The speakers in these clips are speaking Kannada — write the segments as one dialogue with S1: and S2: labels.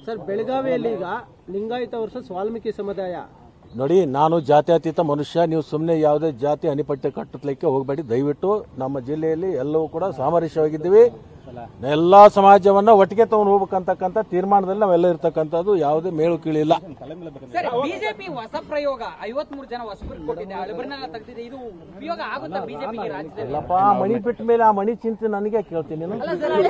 S1: ಸರ್ ಬೆಳಗಾವಿಯಲ್ಲಿ ಈಗ ಲಿಂಗಾಯತ ವರ್ಸಸ್ ವಾಲ್ಮೀಕಿ ಸಮುದಾಯ
S2: ನೋಡಿ ನಾನು ಜಾತ್ಯತೀತ ಮನುಷ್ಯ ನೀವು ಸುಮ್ಮನೆ ಯಾವುದೇ ಜಾತಿ ಅನಿಪಟ್ಟಿ ಕಟ್ಟಲಿಕ್ಕೆ ಹೋಗಬೇಡಿ ದಯವಿಟ್ಟು ನಮ್ಮ ಜಿಲ್ಲೆಯಲ್ಲಿ ಎಲ್ಲವೂ ಕೂಡ ಸಾಮರಸ್ಯವಾಗಿದ್ದೀವಿ ಎಲ್ಲ ಸಮಾಜವನ್ನ ಒಟ್ಟಿಗೆ ತಗೊಂಡು ಹೋಗ್ಬೇಕಂತಕ್ಕಂಥ ತೀರ್ಮಾನದಲ್ಲಿ ನಾವೆಲ್ಲ ಇರ್ತಕ್ಕಂಥದ್ದು ಯಾವುದೇ ಮೇಳು ಕೀಳಿಲ್ಲ
S3: ಸರ್ ಬಿಜೆಪಿ ಹೊಸ ಪ್ರಯೋಗ ಐವತ್ಮೂರು ಜನ ಹೊಸಬರಿಗೆ ಕೊಟ್ಟಿದೆ ಹಳಬರನ್ನೆಲ್ಲ ತೆಗೆದಿದೆ ಇದು ಉಪಯೋಗ ಆಗುತ್ತಾ ಬಿಜೆಪಿಗೆ ರಾಜ್ಯದಲ್ಲಿ
S2: ಇಲ್ಲಪ್ಪ ಆ ಮಣಿ ಬಿಟ್ಟ ಮೇಲೆ ಆ ಮಣಿ ಚಿಂತೆ ನನಗೆ ಕೇಳ್ತೀನಿ ನೀನು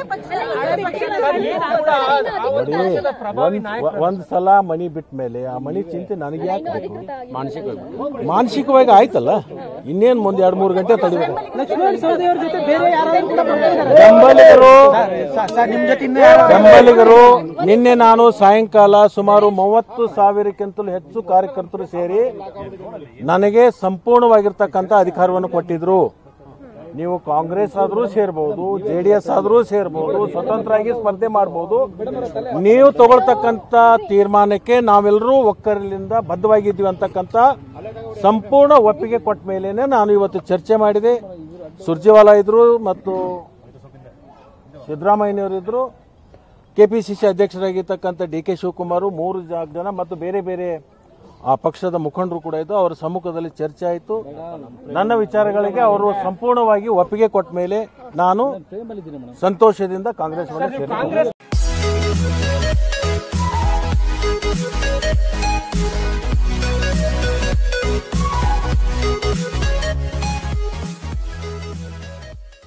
S2: ನೋಡಿ ಒಂದ್- ಒಂದ್ ಸಲ ಮಣಿ ಬಿಟ್ಟ ಮೇಲೆ ಆ ಮಣಿ ಚಿಂತೆ ನನಗೆ ಯಾಕೆ ಬೇಕು ಮಾನಸಿಕವಾಗಿ ಮಾನಸಿಕವಾಗಿ ಆಯ್ತಲ್ಲ ಇನ್ನೇನ್ ಮುಂದೆ ಎರಡ್ ಮೂರು ಗಂಟೆ ತಡಿಬೇಕು
S1: ಲಕ್ಷ್ಮಣ ಸವದಿ ಅವ್ರ ಜೊತೆ ಬೇರೆ ಯಾರಾದ್ರೂ ಕೂಡ ಬರ್ತಾ ಇದ್ದಾರೆ
S2: ಬೆಂಬಲಿಗರು ಬೆಂಬಲಿಗರು ನಿನ್ನೆ ನಾನು ಸಾಯಂಕಾಲ ಸುಮಾರು ಮೂವತ್ತು ಸಾವಿರಕ್ಕಿಂತಲೂ ಹೆಚ್ಚು ಕಾರ್ಯಕರ್ತರು ಸೇರಿ ನನಗೆ ಸಂಪೂರ್ಣವಾಗಿರ್ತಕ್ಕಂಥ ಅಧಿಕಾರವನ್ನು ಕೊಟ್ಟಿದ್ರು ನೀವು ಕಾಂಗ್ರೆಸ್ ಆದ್ರೂ ಸೇರ್ಬಹುದು ಜೆಡಿಎಸ್ ಆದ್ರೂ ಸೇರ್ಬಹುದು ಸ್ವತಂತ್ರವಾಗಿ ಸ್ಪರ್ಧೆ ಮಾಡಬಹುದು ನೀವು ತಗೊಳ್ತಕ್ಕಂಥ ತೀರ್ಮಾನಕ್ಕೆ ನಾವೆಲ್ಲರೂ ಒಕ್ಕರಲಿಂದ ಬದ್ಧವಾಗಿದ್ದೀವಿ ಅಂತಕ್ಕಂಥ ಸಂಪೂರ್ಣ ಒಪ್ಪಿಗೆ ಕೊಟ್ಟ ಮೇಲೇನೆ ನಾನು ಇವತ್ತು ಚರ್ಚೆ ಮಾಡಿದೆ ಸುರ್ಜೇವಾಲಾ ಇದ್ರು ಮತ್ತು ಸಿದ್ದರಾಮಯ್ಯನವರಿದ್ರು ಕೆಪಿಸಿಸಿ ಅಧ್ಯಕ್ಷರಾಗಿರ್ತಕ್ಕಂಥ ಡಿ ಕೆ ಶಿವಕುಮಾರ್ ಮೂರು ಜ- ಜನ ಮತ್ತು ಬೇರೆ ಬೇರೆ ಆ ಪಕ್ಷದ ಮುಖಂಡರು ಕೂಡ ಇದ್ದು ಅವರ ಸಮ್ಮುಖದಲ್ಲಿ ಚರ್ಚೆ ಆಯಿತು ನನ್ನ ವಿಚಾರಗಳಿಗೆ ಅವರು ಸಂಪೂರ್ಣವಾಗಿ ಒಪ್ಪಿಗೆ ಕೊಟ್ಟ ಮೇಲೆ ನಾನು ಸಂತೋಷದಿಂದ ಕಾಂಗ್ರೆಸ್ ಸೇರಿದೆ